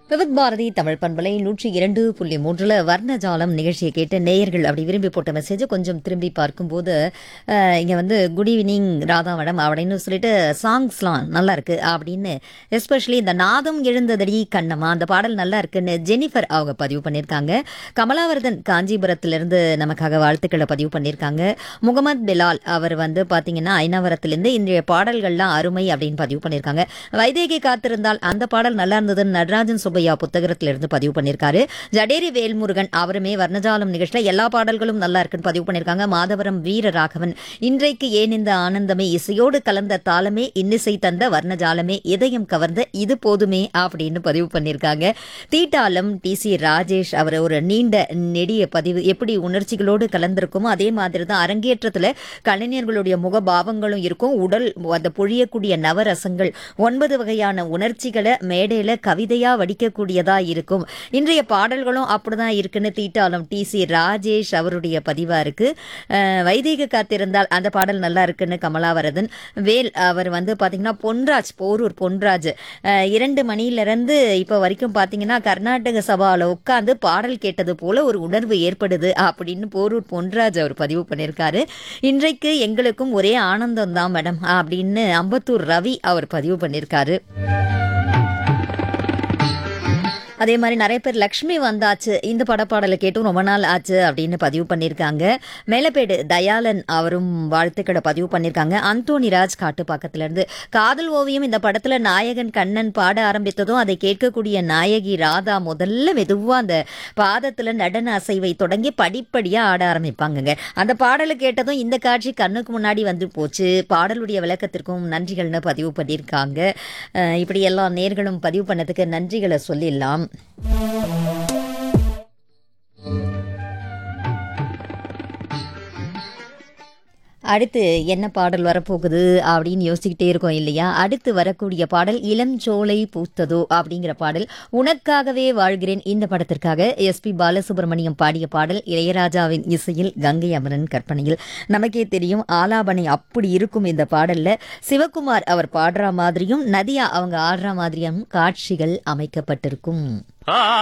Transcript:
விவித் பாரதி தமிழ் பண்பலை நூற்றி இரண்டு புள்ளி மூன்றுல வர்ணஜாலம் நிகழ்ச்சியை கேட்டு நேயர்கள் அப்படி விரும்பி போட்ட மெசேஜ் கொஞ்சம் திரும்பி பார்க்கும்போது அஹ், இங்க வந்து குட் ஈவினிங் ராதா மேடம் அப்படின்னு சொல்லிட்டு சாங்ஸ்லாம் நல்லா இருக்கு அப்படின்னு எஸ்பெஷலி இந்த நாதம் எழுந்ததடி கண்ணம்மா அந்த பாடல் நல்லா இருக்குன்னு ஜெனிஃபர் அவங்க பதிவு பண்ணியிருக்காங்க கமலாவர்தன் காஞ்சிபுரத்திலிருந்து நமக்காக வாழ்த்துக்களை பதிவு பண்ணியிருக்காங்க முகமது பிலால் அவர் வந்து பாத்தீங்கன்னா ஐநாவரத்திலிருந்து இன்றைய பாடல்கள்லாம் அருமை அப்படின்னு பதிவு பண்ணியிருக்காங்க வைதேகி காத்திருந்தால் அந்த பாடல் நல்லா இருந்ததுன்னு நடராஜன் சுப்பையா புத்தகத்திலிருந்து பதிவு பண்ணியிருக்காரு ஜடேரி வேல்முருகன் அவருமே வர்ணஜாலம் நிகழ்ச்சியில் எல்லா பாடல்களும் நல்லா இருக்குன்னு பதிவு பண்ணியிருக்காங்க மாதவரம் வீரராகவன் இன்றைக்கு ஏன் இந்த ஆனந்தமே இசையோடு கலந்த தாளமே இன்னிசை தந்த வர்ணஜாலமே இதயம் கவர்ந்த இது போதுமே அப்படின்னு பதிவு பண்ணியிருக்காங்க தீட்டாலம் டி சி ராஜேஷ் அவர் ஒரு நீண்ட நெடிய பதிவு எப்படி உணர்ச்சிகளோடு கலந்திருக்குமோ அதே மாதிரி தான் அரங்கேற்றத்தில் கலைஞர்களுடைய முகபாவங்களும் இருக்கும் உடல் அந்த பொழியக்கூடிய நவரசங்கள் ஒன்பது வகையான உணர்ச்சிகளை மேடையில கவிதையா வடிக்கக்கூடியதா இருக்கும் இன்றைய பாடல்களும் அப்படிதான் இருக்குன்னு தீட்டாலம் டி சி ராஜேஷ் அவருடைய பதிவா இருக்கு அஹ், வைதீக காத்திருந்தால் அந்த பாடல் நல்லா இருக்குன்னு கமலாவரதன் வேல் அவர் வந்து பாத்தீங்கன்னா பொன்ராஜ் போரூர் பொன்ராஜ் அஹ், இரண்டு மணியிலிருந்து இப்போ வரைக்கும் பாத்தீங்கன்னா கர்நாடக சபாவில் உட்காந்து பாடல் கேட்டது போல ஒரு உணர்வு ஏற்படுது அப்படின்னு போரூர் பொன்ராஜ் அவர் பதிவு பண்ணியிருக்காரு இன்றைக்கு எங்களுக்கும் ஒரே ஆனந்தம் தான் மேடம் அப்படின்னு அம்பத்தூர் ரவி அவர் பதிவு பண்ணியிருக்காரு அதே மாதிரி நிறைய பேர் லக்ஷ்மி வந்தாச்சு இந்த படப்பாடலை கேட்டும் ரொம்ப நாள் ஆச்சு அப்படின்னு பதிவு பண்ணியிருக்காங்க மேலப்பேடு தயாளன் அவரும் வாழ்த்துக்களை பதிவு பண்ணியிருக்காங்க அந்தோனி ராஜ் காட்டுப்பாக்கத்துல இருந்து காதல் ஓவியம் இந்த படத்துல நாயகன் கண்ணன் பாட ஆரம்பித்ததும் அதை கேட்கக்கூடிய நாயகி ராதா முதல்ல மெதுவா அந்த பாதத்துல நடன அசைவை தொடங்கி படிப்படியா ஆட ஆரம்பிப்பாங்கங்க அந்த பாடலை கேட்டதும் இந்த காட்சி கண்ணுக்கு முன்னாடி வந்து போச்சு பாடலுடைய விளக்கத்திற்கும் நன்றிகள்னு பதிவு பண்ணியிருக்காங்க அஹ் இப்படி எல்லா நேர்களும் பதிவு பண்ணதுக்கு நன்றிகளை சொல்லிடலாம் அடுத்து என்ன பாடல் வரப்போகுது அப்படின்னு யோசிச்சுக்கிட்டே இருக்கோம் இல்லையா அடுத்து வரக்கூடிய பாடல் இளம் சோலை பூத்ததோ அப்படிங்கிற பாடல் உனக்காகவே வாழ்கிறேன் இந்த படத்திற்காக எஸ்பி பாலசுப்ரமணியம் பாடிய பாடல் இளையராஜாவின் இசையில் கங்கை அமரன் கற்பனையில் நமக்கே தெரியும் ஆலாபனை அப்படி இருக்கும் இந்த பாடல்ல சிவகுமார் அவர் பாடுற மாதிரியும் நதியா அவங்க ஆடுற மாதிரியும் காட்சிகள் அமைக்கப்பட்டிருக்கும்